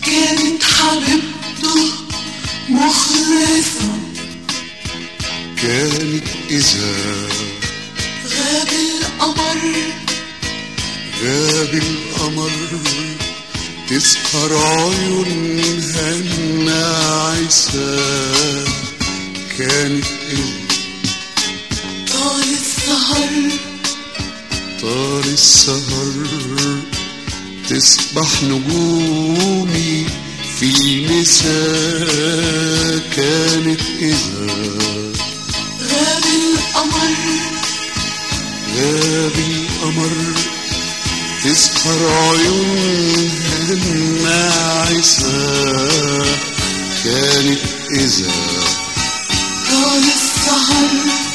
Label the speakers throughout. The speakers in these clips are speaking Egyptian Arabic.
Speaker 1: كانت حبيبته مخلصة
Speaker 2: كانت إذا
Speaker 1: غاب القمر
Speaker 2: غاب القمر تسهر عيونها الناعسة كانت إذا
Speaker 1: طال السهر
Speaker 2: طال السهر تصبح نجومي في المساء كانت إذا
Speaker 1: غاب القمر
Speaker 2: غاب القمر تسهر عيونها الناعسة كانت إذا
Speaker 1: طال السهر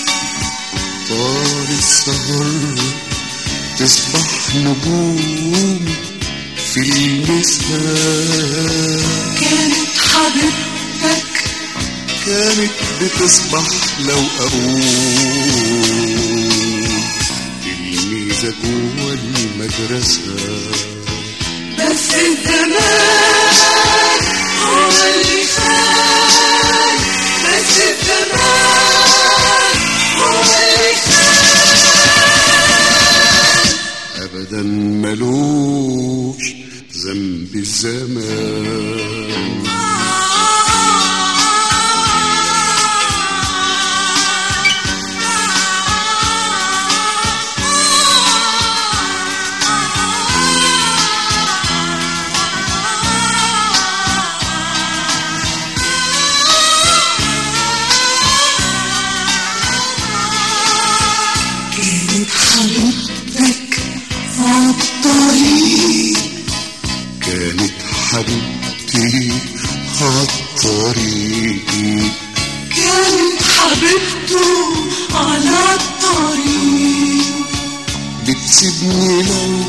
Speaker 2: طال السهر تصبح نجوم في المساء
Speaker 1: كانت حبيبتك
Speaker 2: كانت بتصبح لو أقول تلميذة جوه المدرسة
Speaker 1: بس الزمان هو اللي خان بس الزمان هو اللي
Speaker 2: أبدا ملوش ذنب الزمان
Speaker 1: كانت حبيبتك عالطريق
Speaker 2: كانت حبيبتي عالطريق
Speaker 1: كانت حبيبته على الطريق
Speaker 2: بتسيبني لو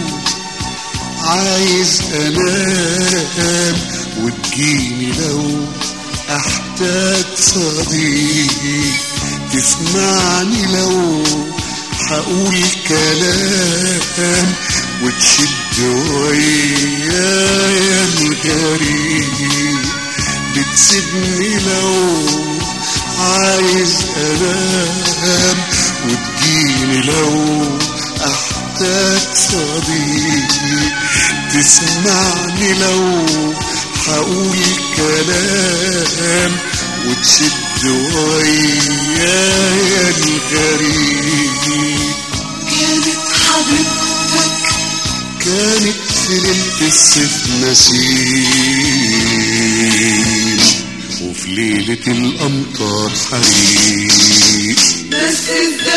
Speaker 2: عايز انام وتجيني لو احتاج صديق تسمعني لو هقول كلام وتشد ويايا الغريب بتسيبني لو عايز انام وتجيني لو احتاج صديق تسمعني لو هقول كلام وتشد ويايا الغريب
Speaker 1: كانت حبيبتك
Speaker 2: كانت في ليلة الصيف نسيم وفي ليلة الأمطار حريق
Speaker 1: بس الزمان